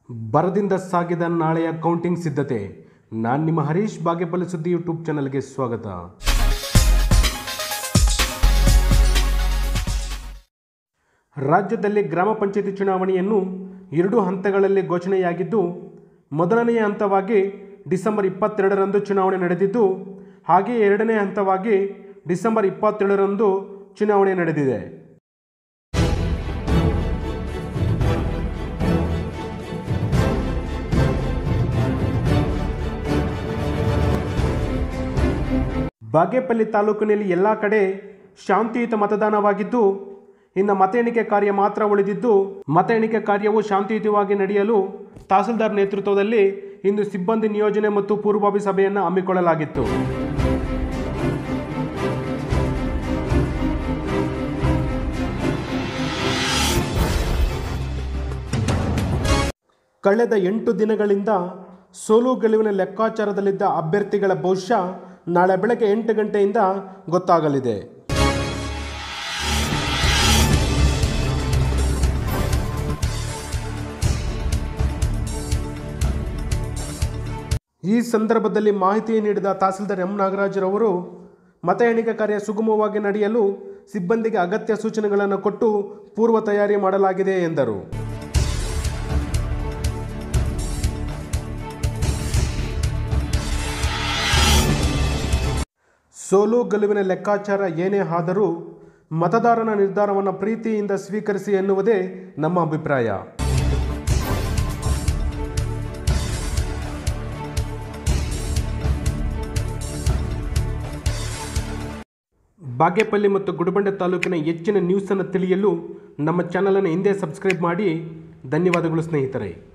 ಬರದಿಂದ ಸಾಗಿದ ನಾಳೆಯ ಕೌಂಟಿಂಗ್ ಸಿದ್ಧತೆ ನಾನು ನಿಮ್ಮ ಹರೀಶ್ ಬಾಗೇಪಲ್ಲಿ ಸುದ್ದಿ ಯೂಟ್ಯೂಬ್ ಚಾನಲ್ಗೆ ಸ್ವಾಗತ ರಾಜ್ಯದಲ್ಲಿ ಗ್ರಾಮ ಪಂಚಾಯತಿ ಚುನಾವಣೆಯನ್ನು ಎರಡು ಹಂತಗಳಲ್ಲಿ ಘೋಷಣೆಯಾಗಿದ್ದು ಮೊದಲನೆಯ ಹಂತವಾಗಿ ಡಿಸೆಂಬರ್ ಇಪ್ಪತ್ತೆರಡರಂದು ಚುನಾವಣೆ ನಡೆದಿದ್ದು ಹಾಗೆಯೇ ಎರಡನೇ ಹಂತವಾಗಿ ಡಿಸೆಂಬರ್ ಇಪ್ಪತ್ತೇಳರಂದು ಚುನಾವಣೆ ನಡೆದಿದೆ ಬಾಗೇಪಲ್ಲಿ ತಾಲೂಕಿನಲ್ಲಿ ಎಲ್ಲ ಕಡೆ ಶಾಂತಿಯುತ ಮತದಾನವಾಗಿದ್ದು ಇನ್ನು ಮತ ಎಣಿಕೆ ಕಾರ್ಯ ಮಾತ್ರ ಉಳಿದಿದ್ದು ಮತ ಎಣಿಕೆ ಕಾರ್ಯವು ಶಾಂತಿಯುತವಾಗಿ ನಡೆಯಲು ತಹಸೀಲ್ದಾರ್ ನೇತೃತ್ವದಲ್ಲಿ ಇಂದು ಸಿಬ್ಬಂದಿ ನಿಯೋಜನೆ ಮತ್ತು ಪೂರ್ವಭಾವಿ ಸಭೆಯನ್ನು ಹಮ್ಮಿಕೊಳ್ಳಲಾಗಿತ್ತು ಕಳೆದ ಎಂಟು ದಿನಗಳಿಂದ ಸೋಲು ಗೆಲುವಿನ ಲೆಕ್ಕಾಚಾರದಲ್ಲಿದ್ದ ಅಭ್ಯರ್ಥಿಗಳ ಭವಿಷ್ಯ ನಾಳೆ ಬೆಳಗ್ಗೆ ಎಂಟು ಗಂಟೆಯಿಂದ ಗೊತ್ತಾಗಲಿದೆ ಈ ಸಂದರ್ಭದಲ್ಲಿ ಮಾಹಿತಿ ನೀಡಿದ ತಹಸೀಲ್ದಾರ್ ಎಂ ನಾಗರಾಜರವರು ಮತ ಎಣಿಕೆ ಕಾರ್ಯ ಸುಗಮವಾಗಿ ನಡೆಯಲು ಸಿಬ್ಬಂದಿಗೆ ಅಗತ್ಯ ಸೂಚನೆಗಳನ್ನು ಕೊಟ್ಟು ಪೂರ್ವ ತಯಾರಿ ಮಾಡಲಾಗಿದೆ ಎಂದರು ಸೋಲು ಗೆಲುವಿನ ಲೆಕ್ಕಾಚಾರ ಏನೇ ಆದರೂ ಮತದಾರನ ನಿರ್ಧಾರವನ್ನು ಪ್ರೀತಿಯಿಂದ ಸ್ವೀಕರಿಸಿ ಎನ್ನುವುದೇ ನಮ್ಮ ಅಭಿಪ್ರಾಯ ಬಾಗೇಪಲ್ಲಿ ಮತ್ತು ಗುಡಿಬಂಡೆ ತಾಲೂಕಿನ ಹೆಚ್ಚಿನ ನ್ಯೂಸನ್ನು ತಿಳಿಯಲು ನಮ್ಮ ಚಾನಲನ್ನು ಹಿಂದೆ ಸಬ್ಸ್ಕ್ರೈಬ್ ಮಾಡಿ ಧನ್ಯವಾದಗಳು ಸ್ನೇಹಿತರೆ